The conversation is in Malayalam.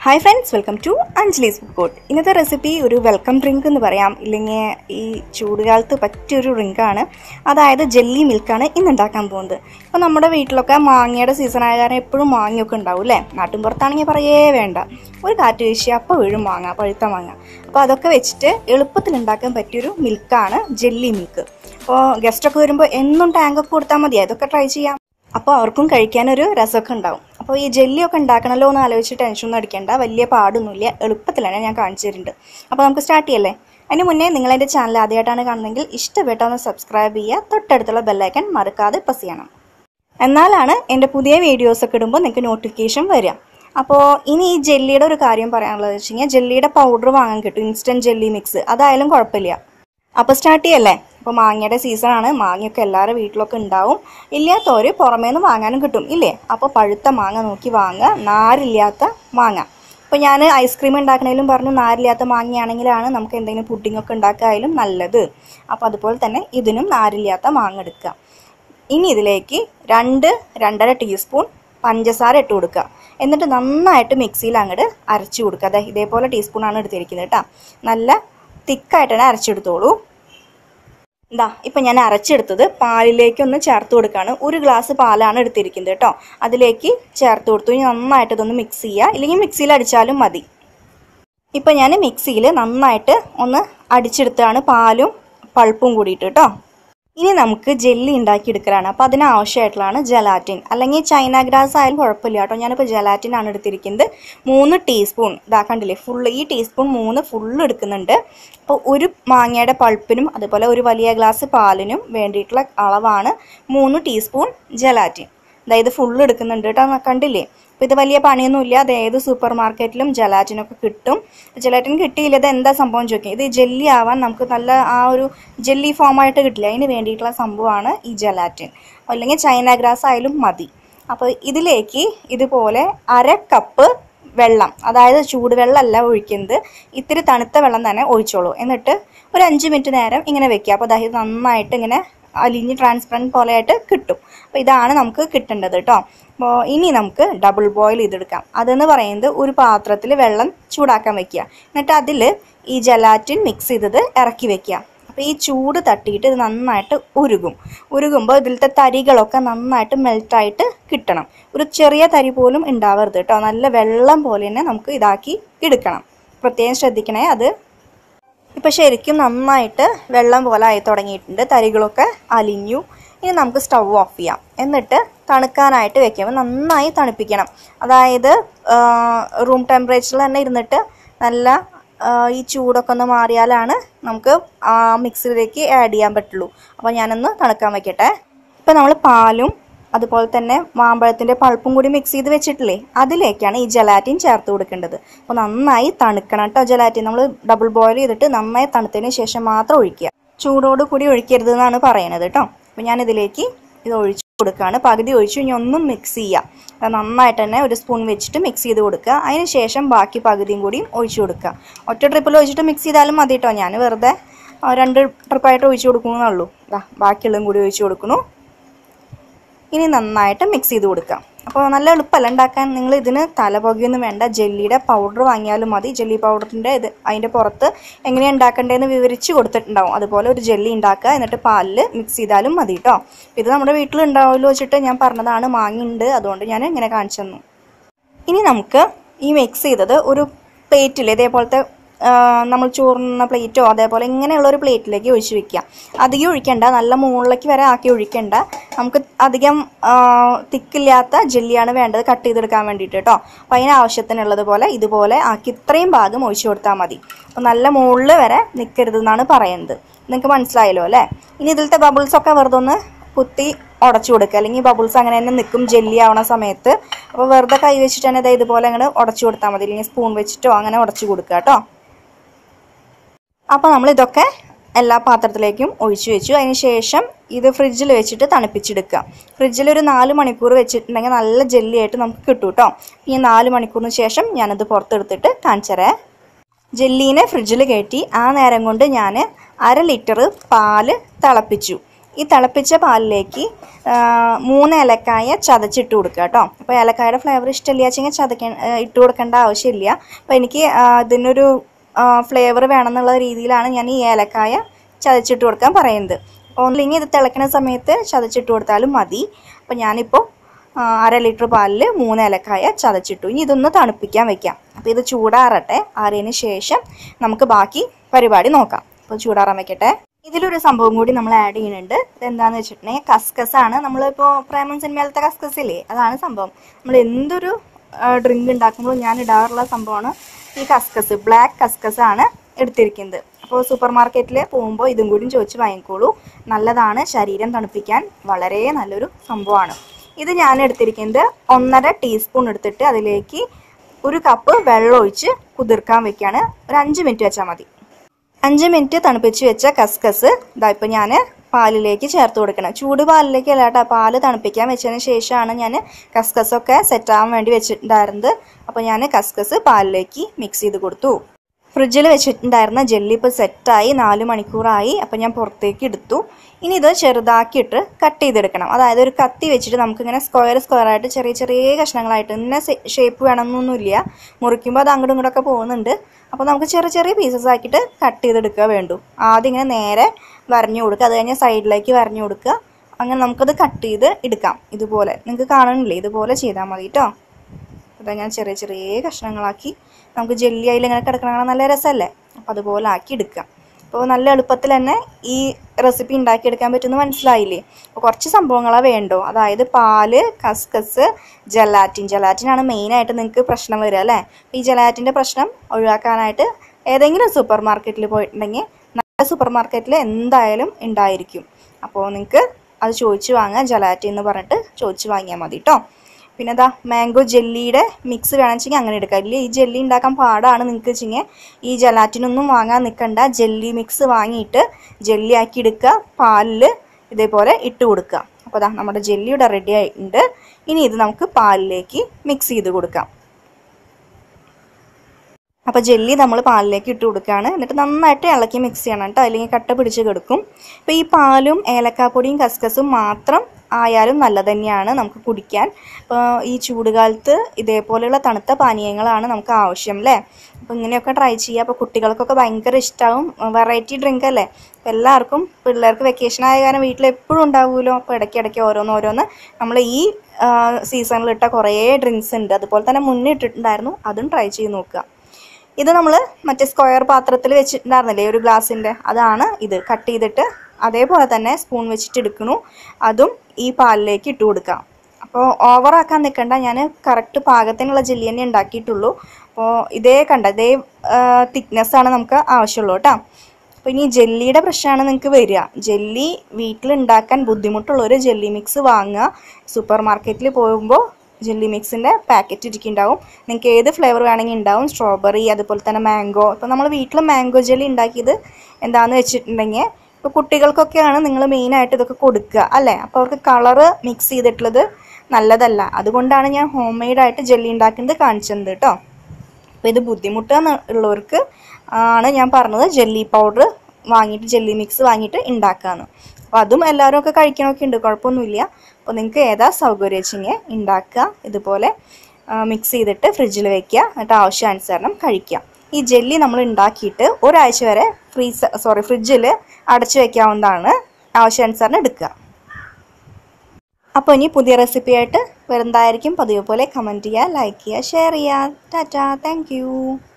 hi friends welcome to Anjali's food court ഇന്നത്തെ റെസിപ്പി ഒരു വെൽക്കം ഡ്രിങ്ക് എന്ന് പറയാം ഇല്ലെങ്കിൽ ഈ ചൂടുകാലത്ത് പറ്റിയൊരു ഡ്രിങ്കാണ് അതായത് ജെല്ലി മിൽക്കാണ് ഇന്ന് ഉണ്ടാക്കാൻ പോകുന്നത് ഇപ്പോൾ നമ്മുടെ വീട്ടിലൊക്കെ മാങ്ങയുടെ സീസൺ ആയ കാരണം എപ്പോഴും മാങ്ങയൊക്കെ ഉണ്ടാവും അല്ലേ നാട്ടിൻപുറത്താണെങ്കിൽ പറയേ വേണ്ട ഒരു കാറ്റ് വീശി അപ്പോൾ വീഴും മാങ്ങ പഴുത്ത മാങ്ങ അപ്പോൾ അതൊക്കെ വെച്ചിട്ട് എളുപ്പത്തിൽ ഉണ്ടാക്കാൻ പറ്റിയൊരു മിൽക്കാണ് ജെല്ലി മിൽക്ക് അപ്പോൾ ഗസ്റ്റൊക്കെ വരുമ്പോൾ എന്നും ടാങ്കൊക്കെ കൊടുത്താൽ മതി അതൊക്കെ ട്രൈ ചെയ്യാം അപ്പോൾ അവർക്കും കഴിക്കാനൊരു രസമൊക്കെ ഉണ്ടാവും അപ്പോൾ ഈ ജെല്ലിയൊക്കെ ഉണ്ടാക്കണമല്ലോ എന്ന് ആലോചിച്ച് ടെൻഷനൊന്നും അടിക്കേണ്ട വലിയ പാടൊന്നുമില്ല എളുപ്പത്തിലാണ് ഞാൻ കാണിച്ചു തരുന്നുണ്ട് അപ്പോൾ നമുക്ക് സ്റ്റാർട്ട് ചെയ്യല്ലേ അതിന് മുന്നേ നിങ്ങൾ എൻ്റെ ചാനൽ ആദ്യമായിട്ടാണ് കാണുന്നതെങ്കിൽ ഇഷ്ടപ്പെട്ട ഒന്ന് സബ്സ്ക്രൈബ് ചെയ്യുക തൊട്ടടുത്തുള്ള ബെല്ലൈക്കൻ മറക്കാതെ പ്രസ് ചെയ്യണം എന്നാലാണ് എൻ്റെ പുതിയ വീഡിയോസൊക്കെ ഇടുമ്പോൾ നിങ്ങൾക്ക് നോട്ടിഫിക്കേഷൻ വരിക അപ്പോൾ ഇനി ഈ ജെല്ലിയുടെ ഒരു കാര്യം പറയാനുള്ളത് വെച്ച് കഴിഞ്ഞാൽ ജെല്ലിയുടെ പൗഡർ വാങ്ങാൻ കിട്ടും ഇൻസ്റ്റൻറ്റ് ജെല്ലി മിക്സ് അതായാലും കുഴപ്പമില്ല അപ്പോൾ സ്റ്റാർട്ട് ചെയ്യല്ലേ അപ്പോൾ മാങ്ങയുടെ സീസണാണ് മാങ്ങയൊക്കെ എല്ലാവരുടെ വീട്ടിലൊക്കെ ഉണ്ടാവും ഇല്ലാത്തവർ പുറമേ നിന്ന് വാങ്ങാനും കിട്ടും ഇല്ലേ അപ്പോൾ പഴുത്ത മാങ്ങ നോക്കി വാങ്ങുക നാരില്ലാത്ത മാങ്ങ ഇപ്പോൾ ഞാൻ ഐസ്ക്രീം ഉണ്ടാക്കണേലും പറഞ്ഞു നാരില്ലാത്ത മാങ്ങയാണെങ്കിലാണ് നമുക്ക് എന്തെങ്കിലും പുഡിംഗ് ഒക്കെ ഉണ്ടാക്കായാലും നല്ലത് അപ്പോൾ അതുപോലെ തന്നെ ഇതിനും നാരില്ലാത്ത മാങ്ങ എടുക്കുക ഇനി ഇതിലേക്ക് രണ്ട് രണ്ടര ടീസ്പൂൺ പഞ്ചസാര ഇട്ട് കൊടുക്കുക എന്നിട്ട് നന്നായിട്ട് മിക്സിയിൽ അങ്ങോട്ട് അരച്ചു കൊടുക്കുക അതെ ഇതേപോലെ ടീസ്പൂണാണ് എടുത്തിരിക്കുന്നത് കേട്ടോ നല്ല തിക്കായിട്ട് തന്നെ അരച്ചെടുത്തോളൂ ഇതാ ഇപ്പം ഞാൻ അരച്ചെടുത്തത് പാലിലേക്ക് ഒന്ന് ചേർത്ത് കൊടുക്കുകയാണ് ഒരു ഗ്ലാസ് പാലാണ് എടുത്തിരിക്കുന്നത് കേട്ടോ അതിലേക്ക് ചേർത്ത് കൊടുത്തു ഇനി നന്നായിട്ട് ഇതൊന്ന് മിക്സ് ചെയ്യുക ഇല്ലെങ്കിൽ മിക്സിയിൽ അടിച്ചാലും മതി ഇപ്പം ഞാൻ മിക്സിയിൽ നന്നായിട്ട് ഒന്ന് അടിച്ചെടുത്താണ് പാലും പൾപ്പും കൂടിയിട്ട് കേട്ടോ ഇനി നമുക്ക് ജെല്ലി ഉണ്ടാക്കിയെടുക്കലാണ് അപ്പോൾ അതിന് ആവശ്യമായിട്ടുള്ളതാണ് ജലാറ്റിൻ അല്ലെങ്കിൽ ചൈന ഗ്രാസ് ആയാലും കുഴപ്പമില്ല കേട്ടോ ഞാനിപ്പോൾ ജലാറ്റിൻ ആണ് എടുത്തിരിക്കുന്നത് മൂന്ന് ടീസ്പൂൺ ഇതാക്കണ്ടില്ലേ ഫുള്ള് ഈ ടീസ്പൂൺ മൂന്ന് ഫുള്ള് എടുക്കുന്നുണ്ട് അപ്പോൾ ഒരു മാങ്ങയുടെ പൾപ്പിനും അതുപോലെ ഒരു വലിയ ഗ്ലാസ് പാലിനും വേണ്ടിയിട്ടുള്ള അളവാണ് മൂന്ന് ടീസ്പൂൺ ജലാറ്റിൻ അതായത് ഫുള്ള് എടുക്കുന്നുണ്ട് കേട്ടോ കണ്ടില്ലേ അപ്പോൾ ഇത് വലിയ പണിയൊന്നുമില്ല അത് ഏത് സൂപ്പർ മാർക്കറ്റിലും ജലാറ്റിനൊക്കെ കിട്ടും ജലാറ്റിൻ കിട്ടിയില്ല ഇത് എന്താ സംഭവം ചോദിക്കും ഇത് ജെല്ലി ആവാൻ നമുക്ക് നല്ല ആ ഒരു ജെല്ലി ഫോമായിട്ട് കിട്ടില്ല അതിന് വേണ്ടിയിട്ടുള്ള സംഭവമാണ് ഈ ജലാറ്റിൻ അല്ലെങ്കിൽ ചൈന ഗ്രാസ് ആയാലും മതി അപ്പോൾ ഇതിലേക്ക് ഇതുപോലെ അര കപ്പ് വെള്ളം അതായത് ചൂടുവെള്ളമല്ല ഒഴിക്കുന്നത് ഇത്തിരി തണുത്ത വെള്ളം തന്നെ ഒഴിച്ചോളൂ എന്നിട്ട് ഒരു അഞ്ച് മിനിറ്റ് നേരം ഇങ്ങനെ വെക്കുക അപ്പോൾ അതായത് നന്നായിട്ട് ഇങ്ങനെ അലിഞ്ഞ് ട്രാൻസ്പെറൻറ്റ് പോലെയായിട്ട് കിട്ടും അപ്പോൾ ഇതാണ് നമുക്ക് കിട്ടേണ്ടത് കേട്ടോ അപ്പോൾ ഇനി നമുക്ക് ഡബിൾ ബോയിൽ ചെയ്തെടുക്കാം അതെന്ന് പറയുന്നത് ഒരു പാത്രത്തിൽ വെള്ളം ചൂടാക്കാൻ വെക്കുക എന്നിട്ട് അതിൽ ഈ ജലാറ്റിൻ മിക്സ് ചെയ്തത് ഇറക്കി വെക്കുക അപ്പോൾ ഈ ചൂട് തട്ടിയിട്ട് ഇത് നന്നായിട്ട് ഉരുകും ഉരുകുമ്പോൾ ഇതിലത്തെ തരികളൊക്കെ നന്നായിട്ട് മെൽറ്റായിട്ട് കിട്ടണം ഒരു ചെറിയ തരി പോലും ഉണ്ടാവരുത് കേട്ടോ നല്ല വെള്ളം പോലെ തന്നെ നമുക്ക് ഇതാക്കി എടുക്കണം പ്രത്യേകം ശ്രദ്ധിക്കണേ അത് ഇപ്പം ശരിക്കും നന്നായിട്ട് വെള്ളം പോലെ ആയി തുടങ്ങിയിട്ടുണ്ട് തരികളൊക്കെ അലിഞ്ഞു ഇനി നമുക്ക് സ്റ്റൗ ഓഫ് ചെയ്യാം എന്നിട്ട് തണുക്കാനായിട്ട് വെക്കുമ്പോൾ നന്നായി തണുപ്പിക്കണം അതായത് റൂം ടെമ്പറേച്ചറിൽ തന്നെ ഇരുന്നിട്ട് നല്ല ഈ ചൂടൊക്കെ ഒന്ന് മാറിയാലാണ് നമുക്ക് ആ മിക്സിയിലേക്ക് ആഡ് ചെയ്യാൻ പറ്റുള്ളൂ അപ്പോൾ ഞാനൊന്ന് തണുക്കാൻ വെക്കട്ടെ ഇപ്പം നമ്മൾ പാലും അതുപോലെ തന്നെ മാമ്പഴത്തിൻ്റെ പൾപ്പും കൂടി മിക്സ് ചെയ്ത് വെച്ചിട്ടില്ലേ അതിലേക്കാണ് ഈ ജലാറ്റിൻ ചേർത്ത് കൊടുക്കേണ്ടത് അപ്പോൾ നന്നായി തണുക്കണം കേട്ടോ ജലാറ്റിൻ നമ്മൾ ഡബിൾ ബോയിൽ ചെയ്തിട്ട് നന്നായി തണുത്തതിന് ശേഷം മാത്രം ഒഴിക്കുക ചൂടോട് കൂടി ഒഴിക്കരുത് എന്നാണ് പറയണത് കേട്ടോ അപ്പോൾ ഞാൻ ഇതിലേക്ക് ഇത് ഒഴിച്ച് കൊടുക്കുകയാണ് പകുതി ഒഴിച്ചു ഇനി ഒന്നും മിക്സ് ചെയ്യുക നന്നായിട്ട് തന്നെ ഒരു സ്പൂൺ വെച്ചിട്ട് മിക്സ് ചെയ്ത് കൊടുക്കുക അതിന് ശേഷം ബാക്കി പകുതിയും കൂടിയും ഒഴിച്ചു കൊടുക്കുക ഒറ്റ ട്രിപ്പിൽ ഒഴിച്ചിട്ട് മിക്സ് ചെയ്താലും മതി കേട്ടോ ഞാൻ വെറുതെ രണ്ട് ട്രിപ്പായിട്ട് ഒഴിച്ചു കൊടുക്കണമെന്നുള്ളൂ ബാക്കിയുള്ളതും കൂടി ഒഴിച്ചു കൊടുക്കുന്നു ഇനി നന്നായിട്ട് മിക്സ് ചെയ്ത് കൊടുക്കാം അപ്പോൾ നല്ല എളുപ്പമല്ല ഉണ്ടാക്കാൻ നിങ്ങൾ ഇതിന് തലപുകയൊന്നും വേണ്ട ജെല്ലിയുടെ പൗഡർ വാങ്ങിയാലും മതി ജെല്ലി പൗഡറിൻ്റെ ഇത് അതിൻ്റെ പുറത്ത് എങ്ങനെയാണ് ഉണ്ടാക്കേണ്ടതെന്ന് വിവരിച്ച് കൊടുത്തിട്ടുണ്ടാവും അതുപോലെ ഒരു ജെല്ലി ഉണ്ടാക്കുക എന്നിട്ട് പാലിൽ മിക്സ് ചെയ്താലും മതി കേട്ടോ ഇത് നമ്മുടെ വീട്ടിൽ ഉണ്ടാവുമല്ലോ വെച്ചിട്ട് ഞാൻ പറഞ്ഞതാണ് മാങ്ങിയുണ്ട് അതുകൊണ്ട് ഞാൻ ഇങ്ങനെ കാണിച്ചു തന്നു ഇനി നമുക്ക് ഈ മിക്സ് ചെയ്തത് ഒരു പ്ലേറ്റിൽ ഇതേപോലത്തെ നമ്മൾ ചോറുന്ന പ്ലേറ്റോ അതേപോലെ ഇങ്ങനെയുള്ള ഒരു പ്ലേറ്റിലേക്ക് ഒഴിച്ച് വെക്കുക അധികം ഒഴിക്കണ്ട നല്ല മുകളിലേക്ക് വരെ ആക്കി ഒഴിക്കണ്ട നമുക്ക് അധികം തിക്കില്ലാത്ത ജെല്ലിയാണ് വേണ്ടത് കട്ട് ചെയ്തെടുക്കാൻ വേണ്ടിയിട്ട് കേട്ടോ അപ്പോൾ അതിന് ആവശ്യത്തിനുള്ളതുപോലെ ഇതുപോലെ ആക്കി ഇത്രയും ഭാഗം ഒഴിച്ചു കൊടുത്താൽ മതി അപ്പോൾ നല്ല മുകളിൽ വരെ നിൽക്കരുത് എന്നാണ് പറയുന്നത് നിങ്ങൾക്ക് മനസ്സിലായല്ലോ അല്ലേ ഇനി ഇതിലത്തെ ബബിൾസൊക്കെ വെറുതെ ഒന്ന് കുത്തി ഉടച്ചു കൊടുക്കുക അല്ലെങ്കിൽ ബബിൾസ് അങ്ങനെ തന്നെ നിൽക്കും ജെല്ലി ആവണ സമയത്ത് അപ്പോൾ വെറുതെ കൈ വെച്ചിട്ട് തന്നെ ഇതുപോലെ അങ്ങനെ ഉടച്ചു കൊടുത്താൽ മതി അല്ലെങ്കിൽ സ്പൂൺ വെച്ചിട്ടോ അങ്ങനെ ഉടച്ചു കൊടുക്കുക കേട്ടോ അപ്പോൾ നമ്മൾ ഇതൊക്കെ എല്ലാ പാത്രത്തിലേക്കും ഒഴിച്ചു വെച്ചു അതിന് ശേഷം ഇത് ഫ്രിഡ്ജിൽ വെച്ചിട്ട് തണുപ്പിച്ചെടുക്കുക ഫ്രിഡ്ജിൽ ഒരു നാല് മണിക്കൂർ വെച്ചിട്ടുണ്ടെങ്കിൽ നല്ല ജെല്ലിയായിട്ട് നമുക്ക് കിട്ടും കേട്ടോ ഈ നാല് മണിക്കൂറിന് ശേഷം ഞാനത് പുറത്തെടുത്തിട്ട് കാണിച്ചരേ ജെല്ലീനെ ഫ്രിഡ്ജിൽ കയറ്റി ആ നേരം കൊണ്ട് ഞാൻ അര ലിറ്റർ പാല് തിളപ്പിച്ചു ഈ തിളപ്പിച്ച പാലിലേക്ക് ആ, മൂന്ന് ഏലക്കായ ചതച്ചിട്ട് കൊടുക്കുക കേട്ടോ അപ്പോൾ ഏലക്കായുടെ ഫ്ലേവർ ഇഷ്ടമില്ല വെച്ചെങ്കിൽ ചതക്ക ആ, ഇട്ട് കൊടുക്കേണ്ട ആവശ്യമില്ല അപ്പോൾ എനിക്ക് ആ, ഇതിനൊരു ഫ്ലേവർ വേണമെന്നുള്ള രീതിയിലാണ് ഞാൻ ഈ ഏലക്കായ ചതച്ചിട്ട് കൊടുക്കാൻ പറയുന്നത് അപ്പോൾ ഒന്നില്ലെങ്കിൽ ഇത് തിളയ്ക്കുന്ന സമയത്ത് ചതച്ചിട്ട് കൊടുത്താലും മതി അപ്പോൾ ഞാനിപ്പോൾ ആ, അര ലിറ്റർ പാലിൽ മൂന്ന് ഏലക്കായ ചതച്ചിട്ടു ഇനി ഇതൊന്ന് തണുപ്പിക്കാൻ വെക്കാം അപ്പോൾ ഇത് ചൂടാറട്ടെ ആറിയതിന് ശേഷം നമുക്ക് ബാക്കി പരിപാടി നോക്കാം അപ്പോൾ ചൂടാറാൻ വെക്കട്ടെ ഇതിലൊരു സംഭവം കൂടി നമ്മൾ ആഡ് ചെയ്യുന്നുണ്ട് ഇതെന്താന്ന് വെച്ചിട്ടുണ്ടെങ്കിൽ കസ്കസ് ആണ് നമ്മളിപ്പോൾ പ്രേമം സിനിമയിലത്തെ കസ്കസ് ഇല്ലേ അതാണ് സംഭവം നമ്മൾ എന്തൊരു ഡ്രിങ്ക് ഉണ്ടാക്കുമ്പോഴും ഞാൻ ഇടാറുള്ള സംഭവമാണ് ഈ കസ്കസ് ബ്ലാക്ക് കസ്കസ് ആണ് എടുത്തിരിക്കുന്നത് അപ്പോൾ സൂപ്പർ മാർക്കറ്റിൽ പോകുമ്പോൾ ഇതും കൂടി ചോദിച്ച് വാങ്ങിക്കോളൂ നല്ലതാണ് ശരീരം തണുപ്പിക്കാൻ വളരെ നല്ലൊരു സംഭവമാണ് ഇത് ഞാൻ എടുത്തിരിക്കുന്നത് ഒന്നര ടീസ്പൂൺ എടുത്തിട്ട് അതിലേക്ക് ഒരു കപ്പ് വെള്ളം ഒഴിച്ച് കുതിർക്കാൻ വെക്കുകയാണ് ഒരു അഞ്ച് മിനിറ്റ് വെച്ചാൽ മതി അഞ്ച് മിനിറ്റ് തണുപ്പിച്ച് വെച്ച കസ്കസ് ഇതാ ഇപ്പോൾ ഞാൻ പാലിലേക്ക് ചേർത്ത് കൊടുക്കണം ചൂട് പാലിലേക്ക് അല്ല കേട്ടോ പാല് തണുപ്പിക്കാൻ വെച്ചതിന് ശേഷമാണ് ഞാൻ കസ്കസൊക്കെ സെറ്റാകാൻ വേണ്ടി വെച്ചിട്ടുണ്ടായിരുന്നത് അപ്പോൾ ഞാൻ കസ്കസ് പാലിലേക്ക് മിക്സ് ചെയ്ത് കൊടുത്തു ഫ്രിഡ്ജിൽ വെച്ചിട്ടുണ്ടായിരുന്ന ജെല്ലി ഇപ്പോൾ സെറ്റായി നാല് മണിക്കൂറായി അപ്പോൾ ഞാൻ പുറത്തേക്ക് എടുത്തു ഇനി ഇത് ചെറുതാക്കിയിട്ട് കട്ട് ചെയ്തെടുക്കണം അതായത് ഒരു കത്തി വെച്ചിട്ട് നമുക്കിങ്ങനെ സ്ക്വയർ സ്ക്വയർ ആയിട്ട് ചെറിയ ചെറിയ കഷ്ണങ്ങളായിട്ട് ഇന്ന ഷേപ്പ് വേണമെന്നൊന്നുമില്ല മുറിക്കുമ്പോൾ അത് അങ്ങോട്ടും ഇങ്ങോട്ടൊക്കെ പോകുന്നുണ്ട് അപ്പോൾ നമുക്ക് ചെറിയ ചെറിയ പീസസ് ആക്കിയിട്ട് കട്ട് ചെയ്തെടുക്കുക വേണ്ടു ആദ്യം ഇങ്ങനെ നേരെ വരഞ്ഞു കൊടുക്കുക അത് കഴിഞ്ഞ് സൈഡിലേക്ക് വരഞ്ഞു കൊടുക്കുക അങ്ങനെ നമുക്കത് കട്ട് ചെയ്ത് എടുക്കാം ഇതുപോലെ നിങ്ങൾക്ക് കാണുന്നില്ലേ ഇതുപോലെ ചെയ്താൽ മതി കേട്ടോ അതാ ഞാൻ ചെറിയ ചെറിയ കഷ്ണങ്ങളാക്കി നമുക്ക് ജെല്ലി അതിൽ ഇങ്ങനെ കിടക്കണ കാണാൻ നല്ല രസമല്ലേ അപ്പോൾ അതുപോലെ ആക്കി എടുക്കാം അപ്പോൾ നല്ല എളുപ്പത്തിൽ തന്നെ ഈ റെസിപ്പി ഉണ്ടാക്കിയെടുക്കാൻ പറ്റുമെന്ന് മനസ്സിലായില്ലേ അപ്പോൾ കുറച്ച് സംഭവങ്ങളാണ് വേണ്ടോ അതായത് പാല് കസ്കസ് ജലാറ്റിൻ ജലാറ്റിനാണ് മെയിനായിട്ട് നിങ്ങൾക്ക് പ്രശ്നം വരിക അല്ലേ അപ്പോൾ ഈ ജലാറ്റിൻ്റെ പ്രശ്നം ഒഴിവാക്കാനായിട്ട് ഏതെങ്കിലും സൂപ്പർ മാർക്കറ്റിൽ പോയിട്ടുണ്ടെങ്കിൽ നല്ല സൂപ്പർ മാർക്കറ്റിൽ എന്തായാലും ഉണ്ടായിരിക്കും അപ്പോൾ നിങ്ങൾക്ക് അത് ചോദിച്ച് വാങ്ങാം ജലാറ്റി എന്ന് പറഞ്ഞിട്ട് ചോദിച്ച് വാങ്ങിയാൽ മതി കേട്ടോ പിന്നെ എന്താ മാംഗോ ജെല്ലിയുടെ മിക്സ് വേണമെന്ന് വെച്ചെങ്കിൽ അങ്ങനെ എടുക്കാം ഇല്ല ഈ ജെല്ലി ഉണ്ടാക്കാൻ പാടാണ് നിങ്ങൾക്ക് വെച്ചെങ്കിൽ ഈ ജലാറ്റിനൊന്നും വാങ്ങാൻ നിൽക്കണ്ട ജെല്ലി മിക്സ് വാങ്ങിയിട്ട് ജെല്ലി ആക്കി എടുക്കുക പാലിൽ ഇതേപോലെ ഇട്ട് കൊടുക്കുക അപ്പോൾ അതാ നമ്മുടെ ജെല്ലി ഇവിടെ റെഡി ആയിട്ടുണ്ട് ഇനി ഇത് നമുക്ക് പാലിലേക്ക് മിക്സ് ചെയ്ത് കൊടുക്കാം അപ്പോൾ ജെല്ലി നമ്മൾ പാലിലേക്ക് ഇട്ട് കൊടുക്കുകയാണ് എന്നിട്ട് നന്നായിട്ട് ഇളക്കി മിക്സ് ചെയ്യണം കേട്ടോ അല്ലെങ്കിൽ കട്ട പിടിച്ച് കിടക്കും അപ്പോൾ ഈ പാലും ഏലക്കാപ്പൊടിയും കസ്കസും മാത്രം ആയാലും നല്ലത് തന്നെയാണ് നമുക്ക് കുടിക്കാൻ അപ്പോൾ ഈ ചൂടുകാലത്ത് ഇതേപോലെയുള്ള തണുത്ത പാനീയങ്ങളാണ് നമുക്ക് ആവശ്യം അല്ലേ അപ്പോൾ ഇങ്ങനെയൊക്കെ ട്രൈ ചെയ്യുക അപ്പോൾ കുട്ടികൾക്കൊക്കെ ഭയങ്കര ഇഷ്ടമാവും വെറൈറ്റി ഡ്രിങ്ക് അല്ലേ അപ്പോൾ എല്ലാവർക്കും പിള്ളേർക്ക് വെക്കേഷൻ ആയ കാരണം വീട്ടിൽ എപ്പോഴും ഉണ്ടാവുമല്ലോ അപ്പോൾ ഇടയ്ക്ക് ഇടയ്ക്ക് ഓരോന്ന് ഓരോന്ന് നമ്മൾ ഈ സീസണിൽ ഇട്ട കുറേ ഡ്രിങ്ക്സ് ഉണ്ട് അതുപോലെ തന്നെ മുന്നേ ഇട്ടിട്ടുണ്ടായിരുന്നു അതും ട്രൈ ചെയ്ത് നോക്കുക ഇത് നമ്മൾ മറ്റേ സ്ക്വയർ പാത്രത്തിൽ വെച്ചിട്ടുണ്ടായിരുന്നില്ലേ ഒരു ഗ്ലാസിൻ്റെ അതാണ് ഇത് കട്ട് ചെയ്തിട്ട് അതേപോലെ തന്നെ സ്പൂൺ വെച്ചിട്ട് എടുക്കണു അതും ഈ പാലിലേക്ക് ഇട്ട് കൊടുക്കാം അപ്പോൾ ഓവറാക്കാൻ നിൽക്കണ്ട ഞാൻ കറക്റ്റ് പാകത്തിനുള്ള ജെല്ലി തന്നെ ഉണ്ടാക്കിയിട്ടുള്ളൂ അപ്പോൾ ഇതേ കണ്ട ഇതേ തിക്നെസ്സാണ് നമുക്ക് ആവശ്യമുള്ളൂ കേട്ടോ അപ്പോൾ ഇനി ജെല്ലിയുടെ പ്രശ്നമാണ് നിങ്ങൾക്ക് വരിക ജെല്ലി വീട്ടിലുണ്ടാക്കാൻ ബുദ്ധിമുട്ടുള്ളൊരു ജെല്ലി മിക്സ് വാങ്ങുക സൂപ്പർ മാർക്കറ്റിൽ പോകുമ്പോൾ ജെല്ലി മിക്സിൻ്റെ പാക്കറ്റ് ഇരിക്കുന്നുണ്ടാവും നിങ്ങൾക്ക് ഏത് ഫ്ലേവർ വേണമെങ്കിൽ ഉണ്ടാവും സ്ട്രോബെറി അതുപോലെ തന്നെ മാംഗോ ഇപ്പോൾ നമ്മൾ വീട്ടിൽ മാംഗോ ജെല്ലി ഉണ്ടാക്കിയത് എന്താണെന്ന് വെച്ചിട്ടുണ്ടെങ്കിൽ ഇപ്പോൾ കുട്ടികൾക്കൊക്കെയാണ് നിങ്ങൾ മെയിനായിട്ട് ഇതൊക്കെ കൊടുക്കുക അല്ലേ അപ്പോൾ അവർക്ക് കളറ് മിക്സ് ചെയ്തിട്ടുള്ളത് നല്ലതല്ല അതുകൊണ്ടാണ് ഞാൻ ഹോം മെയ്ഡായിട്ട് ജെല്ലി ഉണ്ടാക്കുന്നത് കാണിച്ചത് കേട്ടോ അപ്പോൾ ഇത് ബുദ്ധിമുട്ട് ഉള്ളവർക്ക് ആണ് ഞാൻ പറഞ്ഞത് ജെല്ലി പൗഡർ വാങ്ങിയിട്ട് ജെല്ലി മിക്സ് വാങ്ങിയിട്ട് ഉണ്ടാക്കാമെന്ന് അപ്പോൾ അതും എല്ലാവരും ഒക്കെ കഴിക്കണമൊക്കെ ഉണ്ട് കുഴപ്പമൊന്നുമില്ല അപ്പോൾ നിങ്ങൾക്ക് ഏതാ സൗകര്യം വെച്ചെങ്കിൽ ഉണ്ടാക്കുക ഇതുപോലെ മിക്സ് ചെയ്തിട്ട് ഫ്രിഡ്ജിൽ വെക്കുക എന്നിട്ട് ആവശ്യാനുസരണം കഴിക്കുക ഈ ജെല്ലി നമ്മൾ ഉണ്ടാക്കിയിട്ട് ഒരാഴ്ച വരെ ഫ്രീസ് സോറി ഫ്രിഡ്ജിൽ അടച്ചു വെക്കാവുന്നതാണ് ആവശ്യാനുസരണം എടുക്കുക അപ്പോൾ ഇനി പുതിയ റെസിപ്പി ആയിട്ട് വരുന്നതായിരിക്കും പതിവ് പോലെ കമൻറ്റ് ചെയ്യുക ലൈക്ക് ചെയ്യുക ഷെയർ ചെയ്യുക ടാറ്റാ താങ്ക്